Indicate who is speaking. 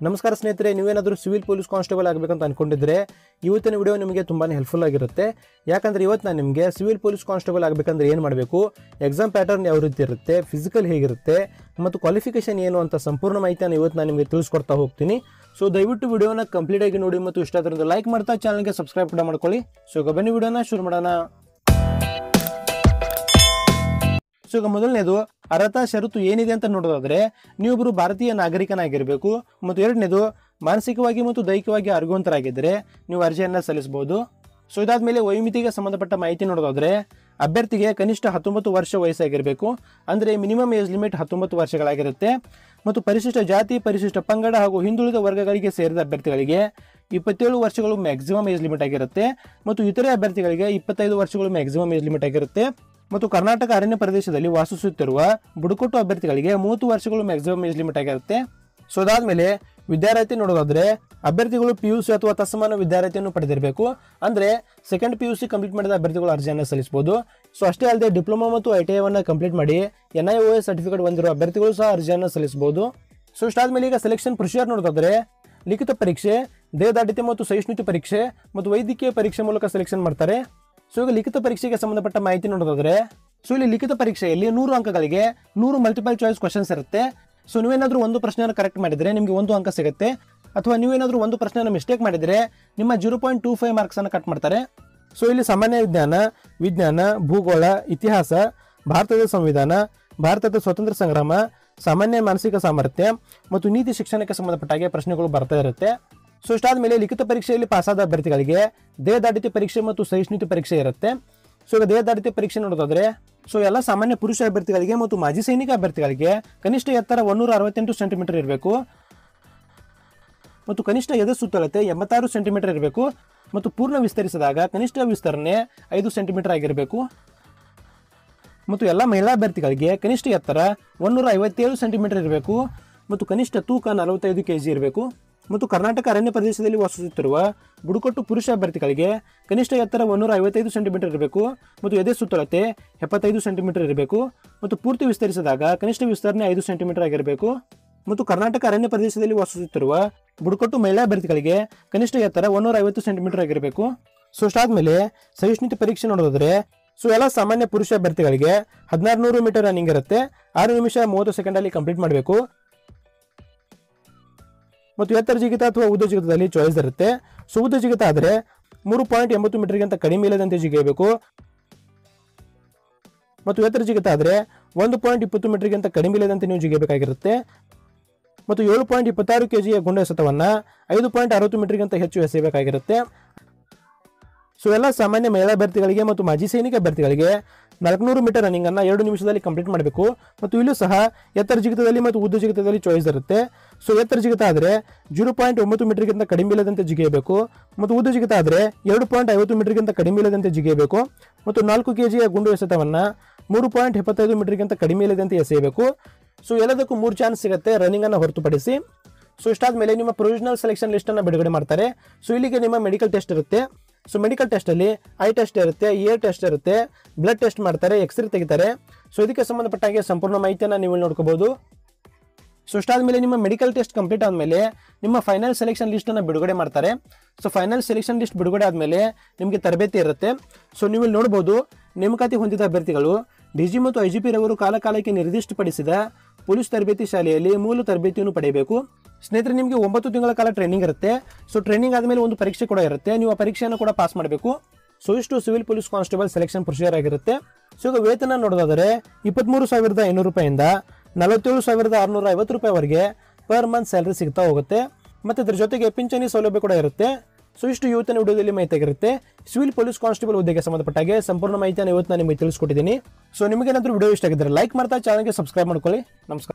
Speaker 1: ನಮಸ್ಕಾರ ಸ್ನೇಹಿತರೆ ನೀವೇನಾದರೂ ಸಿವಿಲ್ ಪೊಲೀಸ್ ಕಾನ್ಸ್ಟೇಬಲ್ ಆಗಬೇಕಂತ ಅನ್ಕೊಂಡಿದ್ರೆ ಇವತ್ತಿನ ವಿಡಿಯೋ ನಿಮಗೆ ತುಂಬಾ ಹೆಲ್ಪ್ಫುಲ್ ಆಗಿರುತ್ತೆ ಯಾಕಂದ್ರೆ ಇವತ್ತು ನಾನು ನಿಮಗೆ ಸಿವಿಲ್ ಪೊಲೀಸ್ ಕಾನ್ಸ್ಟೇಬಲ್ ಆಗಬೇಕಂದ್ರೆ ಏನು ಮಾಡಬೇಕು ಎಕ್ಸಾಮ್ ಪ್ಯಾಟರ್ನ್ ಯಾವ ರೀತಿ ಇರುತ್ತೆ ಫಿಸಿಕಲ್ ಹೇಗಿರುತ್ತೆ ಮತ್ತು ಕ್ವಾಲಿಫಿಕೇಶನ್ ಏನು ಅಂತ ಸಂಪೂರ್ಣ ಮಾಹಿತಿಯನ್ನು ಇವತ್ತು ನಾನು ನಿಮಗೆ ತಿಳಿಸ್ಕೊಡ್ತಾ ಹೋಗ್ತೀನಿ ಸೊ ದಯವಿಟ್ಟು ವಿಡಿಯೋನ ಕಂಪ್ಲೀಟ್ ಆಗಿ ನೋಡಿ ಮತ್ತು ಇಷ್ಟ ಆದ್ರಿಂದ ಲೈಕ್ ಮಾಡ್ತಾ ಚಾನಲ್ಗೆ ಸಬ್ಸ್ಕ್ರೈಬ್ ಕೂಡ ಮಾಡ್ಕೊಳ್ಳಿ ಸೊ ಈಗ ಬನ್ನಿ ವಿಡಿಯೋನ ಶುರು ಮಾಡೋಣ ಸೊ ಈಗ ಮೊದಲನೇದು ಅರ್ಹತಾ ಷರತ್ತು ಏನಿದೆ ಅಂತ ನೋಡೋದಾದ್ರೆ ನೀವೊಬ್ಬರು ಭಾರತೀಯ ನಾಗರಿಕನಾಗಿರಬೇಕು ಮತ್ತು ಎರಡನೇದು ಮಾನಸಿಕವಾಗಿ ಮತ್ತು ದೈಹಿಕವಾಗಿ ಆರೋಗ್ಯವಂತರಾಗಿದ್ದರೆ ನೀವು ಅರ್ಜಿಯನ್ನು ಸಲ್ಲಿಸಬಹುದು ಸೊ ಇದಾದ್ಮೇಲೆ ವಯೋಮಿತಿಗೆ ಸಂಬಂಧಪಟ್ಟ ಮಾಹಿತಿ ನೋಡೋದಾದ್ರೆ ಅಭ್ಯರ್ಥಿಗೆ ಕನಿಷ್ಠ ಹತ್ತೊಂಬತ್ತು ವರ್ಷ ವಯಸ್ಸಾಗಿರಬೇಕು ಅಂದರೆ ಮಿನಿಮಮ್ ಏಜ್ ಲಿಮಿಟ್ ಹತ್ತೊಂಬತ್ತು ವರ್ಷಗಳಾಗಿರುತ್ತೆ ಮತ್ತು ಪರಿಶಿಷ್ಟ ಜಾತಿ ಪರಿಶಿಷ್ಟ ಪಂಗಡ ಹಾಗೂ ಹಿಂದುಳಿದ ವರ್ಗಗಳಿಗೆ ಸೇರಿದ ಅಭ್ಯರ್ಥಿಗಳಿಗೆ ಇಪ್ಪತ್ತೇಳು ವರ್ಷಗಳು ಮ್ಯಾಕ್ಸಿಮಮ್ ಏಜ್ ಲಿಮಿಟ್ ಆಗಿರುತ್ತೆ ಮತ್ತು ಇತರೆ ಅಭ್ಯರ್ಥಿಗಳಿಗೆ ಇಪ್ಪತ್ತೈದು ವರ್ಷಗಳು ಮ್ಯಾಕ್ಸಿಮಮ್ ಏಜ್ ಲಿಮಿಟ್ ಆಗಿರುತ್ತೆ ಮತ್ತು ಕರ್ನಾಟಕ ಅರಣ್ಯ ಪ್ರದೇಶದಲ್ಲಿ ವಾಸಿಸುತ್ತಿರುವ ಬುಡಕಟ್ಟು ಅಭ್ಯರ್ಥಿಗಳಿಗೆ ಮೂವತ್ತು ವರ್ಷಗಳು ಮ್ಯಾಕ್ಸಿಮಮ್ ಏಜ್ ಲಿಮಿಟ್ ಆಗಿರುತ್ತೆ ಸೊ ಅದಾದ್ಮೇಲೆ ವಿದ್ಯಾರ್ಥಿ ನೋಡೋದಾದ್ರೆ ಅಭ್ಯರ್ಥಿಗಳು ಪಿ ಯು ಸಿ ಅಥವಾ ತತ್ಸಮಾನ ವಿದ್ಯಾರ್ಥಿಯನ್ನು ಪಡೆದಿರಬೇಕು ಅಂದ್ರೆ second P U C complete ಮಾಡಿದ ಅಭ್ಯರ್ಥಿಗಳು ಅರ್ಜಿಯನ್ನು ಸಲ್ಲಿಸಬಹುದು ಸೊ ಅಷ್ಟೇ ಅಲ್ಲದೆ ಡಿಪ್ಲೊಮಾ ಮತ್ತು ಐ ಟಿ ಐವನ್ನು ಕಂಪ್ಲೀಟ್ ಮಾಡಿ N I O S certificate ಹೊಂದಿರುವ ಅಭ್ಯರ್ಥಿಗಳು ಸಹ ಅರ್ಜಿಯನ್ನು ಸಲ್ಲಿಸಬಹುದು ಸೊ ಇಷ್ಟಾದ್ಮೇಲೆ ಈಗ ಸೆಲೆಕ್ಷನ್ ಪ್ರೊಸೀಜರ್ ನೋಡೋದಾದ್ರೆ ಲಿಖಿತ ಪರೀಕ್ಷೆ ದೇಹದಾಢ್ಯತೆ ಮತ್ತು ಸಹಿಷ್ಣುತೆ ಪರೀಕ್ಷೆ ಮತ್ತು ವೈದ್ಯಕೀಯ ಪರೀಕ್ಷೆ ಮೂಲಕ ಸೆಲೆಕ್ಷನ್ ಮಾಡ್ತಾರೆ ಸೊ ಈಗ ಲಿಖಿತ ಪರೀಕ್ಷೆಗೆ ಸಂಬಂಧಪಟ್ಟ ಮಾಹಿತಿ ನೋಡೋದಾದ್ರೆ ಸೊ ಇಲ್ಲಿ ಲಿಖಿತ ಪರೀಕ್ಷೆಯಲ್ಲಿ ನೂರು ಅಂಕಗಳಿಗೆ ನೂರು ಮಲ್ಟಿಪಲ್ ಚಾಯ್ಸ್ ಕ್ವಶನ್ಸ್ ಇರುತ್ತೆ ಸೊ ನೀವೇನಾದ್ರೂ ಒಂದು ಪ್ರಶ್ನೆಯನ್ನು ಕರೆಕ್ಟ್ ಮಾಡಿದ್ರೆ ನಿಮಗೆ ಒಂದು ಅಂಕ ಸಿಗುತ್ತೆ ಅಥವಾ ನೀವೇನಾದ್ರೂ ಒಂದು ಪ್ರಶ್ನೆಯನ್ನು ಮಿಸ್ಟೇಕ್ ಮಾಡಿದ್ರೆ ನಿಮ್ಮ zero point two five marks ಅನ್ನು ಕಟ್ ಮಾಡ್ತಾರೆ ಸೊ ಇಲ್ಲಿ ಸಾಮಾನ್ಯ ವಿಜ್ಞಾನ ವಿಜ್ಞಾನ ಭೂಗೋಳ ಇತಿಹಾಸ ಭಾರತದ ಸಂವಿಧಾನ ಭಾರತದ ಸ್ವಾತಂತ್ರ್ಯ ಸಂಗ್ರಾಮ ಸಾಮಾನ್ಯ ಮಾನಸಿಕ ಸಾಮರ್ಥ್ಯ ಮತ್ತು ನೀತಿ ಶಿಕ್ಷಣಕ್ಕೆ ಸಂಬಂಧಪಟ್ಟ ಹಾಗೆ ಪ್ರಶ್ನೆಗಳು ಬರ್ತಾ ಇರುತ್ತೆ ಸೊ ಇಷ್ಟಾದ್ಮೇಲೆ ಲಿಖಿತ ಪರೀಕ್ಷೆಯಲ್ಲಿ ಪಾಸಾದ ಅಭ್ಯರ್ಥಿಗಳಿಗೆ ದೇಹದಾಢ್ಯತೆ ಪರೀಕ್ಷೆ ಮತ್ತು ಸಹಿಷ್ಣುತೆ ಪರೀಕ್ಷೆ ಇರುತ್ತೆ ಸೊ ಈಗ ದೇಹದಾಢ್ಯತೆ ಪರೀಕ್ಷೆ ನೋಡೋದಾದ್ರೆ ಸೊ ಎಲ್ಲ ಸಾಮಾನ್ಯ ಪುರುಷ ಅಭ್ಯರ್ಥಿಗಳಿಗೆ ಮತ್ತು ಮಾಜಿ ಸೈನಿಕ ಅಭ್ಯರ್ಥಿಗಳಿಗೆ ಕನಿಷ್ಠ ಎತ್ತರ ಒಂದೂರ ಅರವತ್ತೆಂಟು ಸೆಂಟಿಮೀಟರ್ ಇರಬೇಕು ಮತ್ತು ಕನಿಷ್ಠ ಎದೆ ಸುತ್ತಳತೆ ಎಂಬತ್ತಾರು ಸೆಂಟಿಮೀಟರ್ ಇರಬೇಕು ಮತ್ತು ಪೂರ್ಣ ವಿಸ್ತರಿಸಿದಾಗ ಕನಿಷ್ಠ ವಿಸ್ತರಣೆ ಐದು ಸೆಂಟಿಮೀಟರ್ ಆಗಿರಬೇಕು ಮತ್ತು ಎಲ್ಲ ಮಹಿಳಾ ಅಭ್ಯರ್ಥಿಗಳಿಗೆ ಕನಿಷ್ಠ ಎತ್ತರ ಒಂದೂರ ಐವತ್ತೇಳು ಸೆಂಟಿಮೀಟರ್ ಇರಬೇಕು ಮತ್ತು ಕನಿಷ್ಠ ತೂಕ ನಲವತ್ತೈದು ಕೆ ಜಿ ಇರಬೇಕು ಮತ್ತು ಕರ್ನಾಟಕ ಅರಣ್ಯ ಪ್ರದೇಶದಲ್ಲಿ ವಾಸಿಸುತ್ತಿರುವ ಬುಡಕಟ್ಟು ಪುರುಷ ಅಭ್ಯರ್ಥಿಗಳಿಗೆ ಕನಿಷ್ಠ ಎತ್ತರ ಒಂದೂರ ಐವತ್ತೈದು ಸೆಂಟಿಮೀಟರ್ ಇರಬೇಕು ಮತ್ತು ಎದೆ ಸುತ್ತಳತೆ ಎಪ್ಪತ್ತೈದು ಸೆಂಟಿಮೀಟರ್ ಇರಬೇಕು ಮತ್ತು ಪೂರ್ತಿ ವಿಸ್ತರಿಸಿದಾಗ ಕನಿಷ್ಠ ವಿಸ್ತರಣೆ ಐದು ಸೆಂಟಿಮೀಟರ್ ಆಗಿರಬೇಕು ಮತ್ತು ಕರ್ನಾಟಕ ಅರಣ್ಯ ಪ್ರದೇಶದಲ್ಲಿ ವಾಸಿಸುತ್ತಿರುವ ಬುಡಕಟ್ಟು ಮಹಿಳಾ ಅಭ್ಯರ್ಥಿಗಳಿಗೆ ಕನಿಷ್ಠ ಎತ್ತರ ಒಂದೂರ ಐವತ್ತು ಸೆಂಟಿಮೀಟರ್ ಆಗಿರಬೇಕು ಸೊ ಅಷ್ಟಾದ್ಮೇಲೆ ಸಹಿಷ್ಣುತೆ ಪರೀಕ್ಷೆ ನೋಡೋದಾದ್ರೆ ಸೊ ಎಲ್ಲ ಸಾಮಾನ್ಯ ಪುರುಷ ಅಭ್ಯರ್ಥಿಗಳಿಗೆ ಹದಿನಾರು ನೂರು ಮೀಟರ್ ರನ್ನಿಂಗ್ ಇರುತ್ತೆ ಆರು ನಿಮಿಷ ಮೂವತ್ತು ಸೆಕೆಂಡ್ ಅಲ್ಲಿ ಕಂಪ್ಲೀಟ್ ಮಾಡಬೇಕು ಮತ್ತು ಎತ್ತರ ಜಿಗಿತ ಅಥವಾ ಉದ್ದ ಜಿಗಿತದಲ್ಲಿ ಚಾಯ್ಸ್ ಇರುತ್ತೆ ಸೊ ಉದ್ದ ಜಿಗಿತ ಆದರೆ ಮೂರು ಪಾಯಿಂಟ್ ಎಂಬತ್ತು ಮೀಟರ್ಗಿಂತ ಕಡಿಮೆ ಇಲ್ಲದಂತೆ ಜಿಗಿಯಬೇಕು ಮತ್ತು ಎತ್ತರ ಜಿಗಿತ ಆದರೆ ಒಂದು ಪಾಯಿಂಟ್ ಇಪ್ಪತ್ತು ಮೀಟರ್ಗಿಂತ ಕಡಿಮೆ ಇಲ್ಲದಂತೆ ನೀವು ಜಿಗಿಯಬೇಕಾಗಿರುತ್ತೆ ಮತ್ತು ಏಳು ಪಾಯಿಂಟ್ ಇಪ್ಪತ್ತಾರು ಕೆ ಜಿಯ ಗುಂಡು ಎಸೆತವನ್ನು ಐದು ಪಾಯಿಂಟ್ ಅರವತ್ತು ಮೀಟರ್ಗಿಂತ ಹೆಚ್ಚು ಎಸೆಯಬೇಕಾಗಿರುತ್ತೆ ಸೊ ಎಲ್ಲ ಸಾಮಾನ್ಯ ಮಹಿಳಾ ಅಭ್ಯರ್ಥಿಗಳಿಗೆ ಮತ್ತು ಮಾಜಿ ಸೈನಿಕ ಅಭ್ಯರ್ಥಿಗಳಿಗೆ ನಾಲ್ಕುನೂರು ಮೀಟರ್ ರನ್ನಿಂಗ್ ಅನ್ನ ಎರಡು ನಿಮಿಷದಲ್ಲಿ ಕಂಪ್ಲೀಟ್ ಮಾಡಬೇಕು ಮತ್ತು ಇಲ್ಲೂ ಸಹ ಎತ್ತರ ಜಿಗಿತದಲ್ಲಿ ಮತ್ತು ಉದ್ದ ಜಿಗಿತದಲ್ಲಿ ಚಾಯ್ಸ್ ಇರುತ್ತೆ ಸೊ ಎತ್ತರ ಜಿಗಿತ ಆದರೆ ಜೀರೋ ಪಾಯಿಂಟ್ ಒಂಬತ್ತು ಮೀಟರ್ಗಿಂತ ಕಡಿಮೆ ಇಲ್ಲದಂತೆ ಜಿಗಿಯಬೇಕು ಮತ್ತು ಉದ್ದ ಜಿಗಿತ ಆದರೆ ಎರಡು ಪಾಯಿಂಟ್ ಐವತ್ತು ಮೀಟರ್ಗಿಂತ ಕಡಿಮೆ ಇಲ್ಲದಂತೆ ಜಿಗಿಯಬೇಕು ಮತ್ತು ನಾಲ್ಕು ಕೆ ಜಿಯ ಗುಂಡು ಎಸೆತವನ್ನು ಮೂರು ಪಾಯಿಂಟ್ ಎಪ್ಪತ್ತೈದು ಮೀಟರ್ಗಿಂತ ಕಡಿಮೆ ಇಲ್ಲದಂತೆ ಎಸೆಯಬೇಕು ಸೊ ಎಲ್ಲದಕ್ಕೂ ಮೂರು ಚಾನ್ಸ್ ಸಿಗುತ್ತೆ ರನ್ನಿಂಗ್ ಅನ್ನು ಹೊರತುಪಡಿಸಿ ಸೊ ಇಷ್ಟಾದ್ಮೇಲೆ ನಿಮ್ಮ ಪ್ರೊವಿಷನಲ್ ಸೆಲೆಕ್ಷನ್ ಲಿಸ್ಟ್ ಅನ್ನು ಬಿಡುಗಡೆ ಮಾಡ್ತಾರೆ ಸೊ ಇಲ್ಲಿಗೆ ನಿಮ್ಮ ಮೆಡಿಕಲ್ ಟೆಸ್ಟ್ ಇರುತ್ತೆ ಸೊ ಮೆಡಿಕಲ್ ಟೆಸ್ಟಲ್ಲಿ ಐ ಟೆಸ್ಟ್ ಇರುತ್ತೆ ಇಯರ್ ಟೆಸ್ಟ್ ಇರುತ್ತೆ ಬ್ಲಡ್ ಟೆಸ್ಟ್ ಮಾಡ್ತಾರೆ ಎಕ್ಸ್ರೇ ತೆಗಿತಾರೆ ಸೊ ಇದಕ್ಕೆ ಸಂಬಂಧಪಟ್ಟ ಹಾಗೆ ಸಂಪೂರ್ಣ ಮಾಹಿತಿಯನ್ನು ನೀವು ಇಲ್ಲಿ ನೋಡ್ಕೋಬಹುದು ಸೊ ಇಷ್ಟಾದ್ಮೇಲೆ ನಿಮ್ಮ ಮೆಡಿಕಲ್ ಟೆಸ್ಟ್ ಕಂಪ್ಲೀಟ್ ಆದಮೇಲೆ ನಿಮ್ಮ ಫೈನಲ್ ಸೆಲೆಕ್ಷನ್ ಲಿಸ್ಟನ್ನು ಬಿಡುಗಡೆ ಮಾಡ್ತಾರೆ ಸೊ ಫೈನಲ್ ಸೆಲೆಕ್ಷನ್ ಲಿಸ್ಟ್ ಬಿಡುಗಡೆ ಆದಮೇಲೆ ನಿಮಗೆ ತರಬೇತಿ ಇರುತ್ತೆ ಸೊ ನೀವು ಇಲ್ಲಿ ನೋಡ್ಬೋದು ನೇಮಕಾತಿ ಹೊಂದಿದ ಅಭ್ಯರ್ಥಿಗಳು ಡಿಜಿ ಮತ್ತು ಐ ಜಿ ಪಿ ರವರು ಕಾಲ ಕಾಲಕ್ಕೆ ನಿರ್ದಿಷ್ಟಪಡಿಸಿದ ಪೊಲೀಸ್ ತರಬೇತಿ ಶಾಲೆಯಲ್ಲಿ ಮೂಲ ತರಬೇತಿಯನ್ನು ಪಡೆಯಬೇಕು ಸ್ನೇಹಿತರೆ ನಿಮಗೆ ಒಂಬತ್ತು ತಿಂಗಳ ಕಾಲ ಟ್ರೈನಿಂಗ್ ಇರುತ್ತೆ ಸೊ ಟ್ರೈನಿಂಗ್ ಆದಮೇಲೆ ಒಂದು ಪರೀಕ್ಷೆ ಕೂಡ ಇರುತ್ತೆ ನೀವು ಆ ಪರೀಕ್ಷೆಯನ್ನು ಕೂಡ ಪಾಸ್ ಮಾಡಬೇಕು ಸೊ ಇಷ್ಟು civil police constable selection procedure ಆಗಿರುತ್ತೆ ಸೊ ಈಗ ವೇತನ ನೋಡೋದಾದರೆ ಇಪ್ಪತ್ತ್ಮೂರು ಸಾವಿರದ ಐನೂರು ರೂಪಾಯಿಂದ ನಲವತ್ತೇಳು ಸಾವಿರದ ಆರುನೂರ ಐವತ್ತು ರೂಪಾಯಿವರೆಗೆ ಪರ್ ಮಂತ್ ಸ್ಯಾಲ್ರಿ ಸಿಗ್ತಾ ಹೋಗುತ್ತೆ ಮತ್ತು ಇದ್ರ ಜೊತೆಗೆ ಪಿಂಚಣಿ ಸೌಲಭ್ಯ ಕೂಡ ಇರುತ್ತೆ ಸೊ ಇಷ್ಟು ಇವತ್ತಿನ ವಿಡಿಯೋದಲ್ಲಿ ಮಾಹಿತಿ ಆಗಿರುತ್ತೆ ಸಿವಿಲ್ ಪೊಲೀಸ್ ಕಾನ್ಸ್ಟೇಬಲ್ ಹುದ್ದೆಗೆ ಸಂಬಂಧಪಟ್ಟ ಹಾಗೆ ಸಂಪೂರ್ಣ ಮಾಹಿತಿಯನ್ನು ಇವತ್ತು ನಾನು ನಿಮಗೆ ತಿಳಿಸ್ಕೊಟ್ಟಿದ್ದೀನಿ ಸೊ ನಿಮಗೇನಾದರೂ ವಿಡಿಯೋ ಇಷ್ಟ ಆಗಿದ್ದರೆ ಲೈಕ್ ಮಾಡ್ತಾ ಚಾನಲ್ಗೆ ಸಬ್ಸ್ಕ್ರೈಬ್ ಮಾಡ್ಕೊಳ್ಳಿ ನಮಸ್ಕಾರ